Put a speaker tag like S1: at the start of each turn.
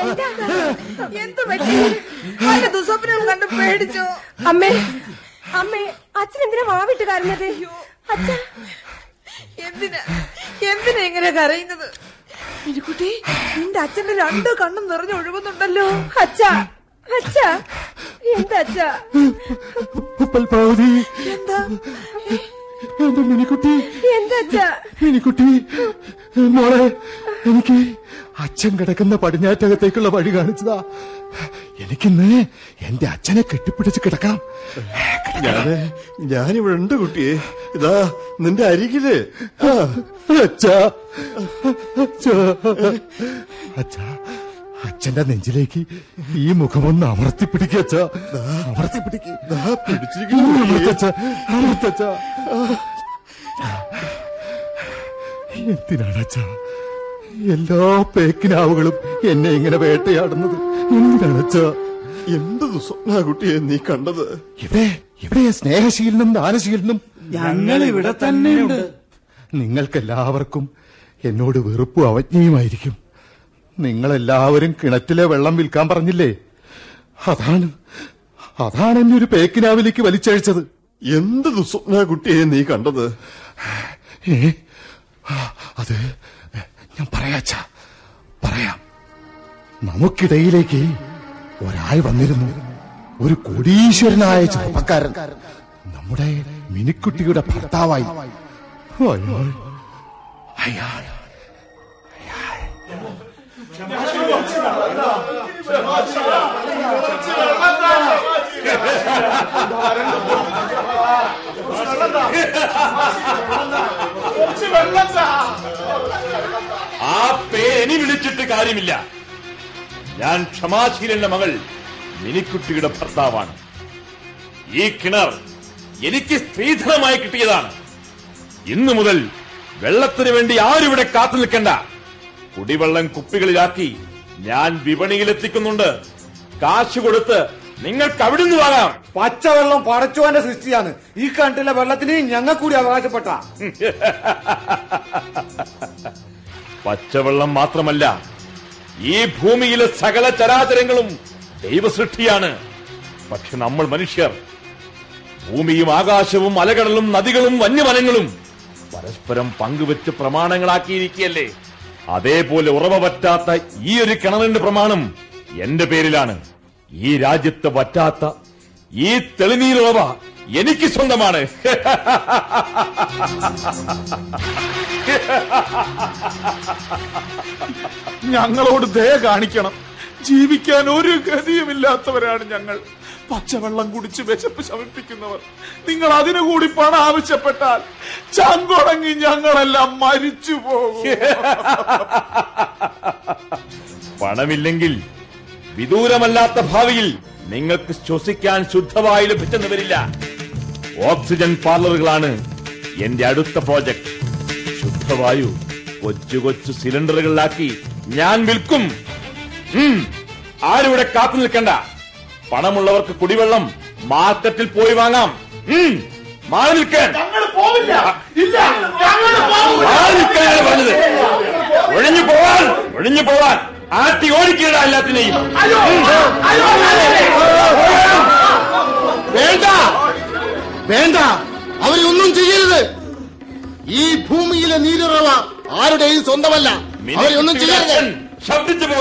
S1: എന്ത് പറ്റി വല്ല ദുസ്വപ്നവും കണ്ട് പേടിച്ചോ
S2: അമ്മേ അമ്മേ അച്ഛൻ എന്തിനാ വാവിട്ട് കരഞ്ഞത് അച്ഛ
S1: എന്തിനാ എന്തിനാ ഇങ്ങനെ കരയുന്നത് മിനിക്കുട്ടി നിന്റെ അച്ഛന്റെ രണ്ട് കണ്ണും നിറഞ്ഞു ഒഴുകുന്നുണ്ടല്ലോ
S2: അച്ഛ അച്ഛ എന്താ അച്ഛ
S3: പൽപാവതി
S1: എന്താ
S3: എന്റെ മിനിക്കുട്ടി
S2: എന്താ അച്ഛ
S3: മിനിക്കുട്ടി മോളെ എനിക്ക് അച്ഛൻ കിടക്കുന്ന പടിഞ്ഞാറ്റകത്തേക്കുള്ള വഴി കാണിച്ചതാ എനിക്കിന്ന് എന്റെ അച്ഛനെ കെട്ടിപ്പിടിച്ച് കിടക്കണം
S4: ഞാന് ഞാനിവിടെ ഉണ്ട് കുട്ടിയെ ഇതാ നിന്റെ അരികില് ആ,
S3: അച്ഛാ അച്ഛാ അച്ഛാ അച്ഛന്റെ നെഞ്ചിലേക്ക് ഈ മുഖമൊന്ന് അമർത്തിപ്പിടിക്കുക അച്ഛാ അമർത്തിപ്പിടിക്കുക
S4: ദാ പിടിച്ചിരിക്കുന്നു കുട്ടിയെ.
S3: അമർത്തച്ഛ അമർത്തച്ഛ എന്തിനാണ് അച്ഛാ എല്ലാ പേക്കിനാവുകളും എന്നെ ഇങ്ങനെ വേട്ടയാടുന്നത് എന്തിനാണ് അച്ഛാ
S4: എന്ത് സ്വപ്ന കുട്ടിയെ നീ കണ്ടത്
S3: ഇവിടെ ഇവിടെ സ്നേഹശീലനും ദാനശീലനും
S5: ഞങ്ങൾ ഇവിടെ തന്നെയുണ്ട്
S3: നിങ്ങൾക്കെല്ലാവർക്കും എന്നോട് വെറുപ്പും അവജ്ഞയുമായിരിക്കും നിങ്ങളെല്ലാവരും കിണറ്റിലെ വെള്ളം വിൽക്കാൻ പറഞ്ഞില്ലേ അതാണ് അതാണ് എന്നെ ഒരു പേക്കിനാവിലേക്ക് വലിച്ചഴിച്ചത്
S4: എന്ത് ദുസ്വപ്ന കുട്ടിയെ നീ കണ്ടത്
S3: ഏ ആ, അത് ഞാൻ പറയാച്ച പറയാം നമുക്കിടയിലേക്ക് ഒരാൾ വന്നിരുന്നു ഒരു കോടീശ്വരനായ ചെറുപ്പക്കാരൻ നമ്മുടെ മിനിക്കുട്ടിയുടെ ഭർത്താവായി അയാൾ അയാൾ
S6: ആ പേരിനി വിളിച്ചിട്ട് കാര്യമില്ല ഞാൻ ക്ഷമാശീലന്റെ മകൾ മിനിക്കുട്ടിയുടെ ഭർത്താവാണ് ഈ കിണർ എനിക്ക് സ്ത്രീധനമായി കിട്ടിയതാണ് ഇന്നു മുതൽ വെള്ളത്തിന് വേണ്ടി ആരും ഇവിടെ കാത്തു നിൽക്കണ്ട കുടിവെള്ളം കുപ്പികളിലാക്കി ഞാൻ വിപണിയിലെത്തിക്കുന്നുണ്ട് കാശ് കൊടുത്ത് നിങ്ങൾക്ക് അവിടുന്ന് വാങ്ങാം
S5: പച്ചവെള്ളം പടച്ചുവാന്റെ സൃഷ്ടിയാണ് ഈ കണ്ടിലെ വെള്ളത്തിന് ഞങ്ങൾ കൂടി അവകാശപ്പെട്ട
S6: പച്ചവെള്ളം മാത്രമല്ല ഈ ഭൂമിയിലെ സകല ചരാചരങ്ങളും ദൈവസൃഷ്ടിയാണ് പക്ഷെ നമ്മൾ മനുഷ്യർ ഭൂമിയും ആകാശവും അലകടലും നദികളും വന്യമനങ്ങളും പരസ്പരം പങ്കുവെച്ച് പ്രമാണങ്ങളാക്കിയിരിക്കുകയല്ലേ അതേപോലെ ഉറവ പറ്റാത്ത ഈ ഒരു കിണറിന്റെ പ്രമാണം എന്റെ പേരിലാണ് ഈ രാജ്യത്ത് പറ്റാത്ത ഈ തെളിനീരുറവ എനിക്ക് സ്വന്തമാണ്
S7: ഞങ്ങളോട് ദയ കാണിക്കണം ജീവിക്കാൻ ഒരു ഗതിയുമില്ലാത്തവരാണ് ഞങ്ങൾ പച്ചവെള്ളം കുടിച്ച് വിശപ്പ് ശമിപ്പിക്കുന്നവർ നിങ്ങൾ അതിനു കൂടി പണം ആവശ്യപ്പെട്ടാൽ ചങ്കുടങ്ങി ഞങ്ങളെല്ലാം മരിച്ചു പോകും
S6: പണമില്ലെങ്കിൽ വിദൂരമല്ലാത്ത ഭാവിയിൽ നിങ്ങൾക്ക് ശ്വസിക്കാൻ ശുദ്ധവായു ലഭിച്ചെന്ന് വരില്ല ഓക്സിജൻ പാർലറുകളാണ് എന്റെ അടുത്ത പ്രോജക്ട് ശുദ്ധവായു കൊച്ചു കൊച്ചു സിലിണ്ടറുകളിലാക്കി ഞാൻ വിൽക്കും ഉം. ആരിവിടെ കാത്തു നിൽക്കണ്ട പണമുള്ളവർക്ക് കുടിവെള്ളം മാർക്കറ്റിൽ പോയി വാങ്ങാം ഉം. മാറി നിൽക്കാൻ മാറി നിൽക്കാനാണ് പറഞ്ഞത് ഒഴിഞ്ഞു പോവാൻ ഒഴിഞ്ഞു പോവാൻ ആട്ടി ഓടിക്കുക എല്ലാത്തിനെയും
S3: വേണ്ട വേണ്ട അവരെ ഒന്നും ചെയ്യരുത് ഈ ഭൂമിയിലെ നീരുറവ ആരുടെയും സ്വന്തമല്ല അവരെ ഒന്നും
S6: മിനിക്കുട്ടിയുടെ
S3: ചെയ്യരുത്
S6: അച്ഛൻ ശബ്ദിച്ചു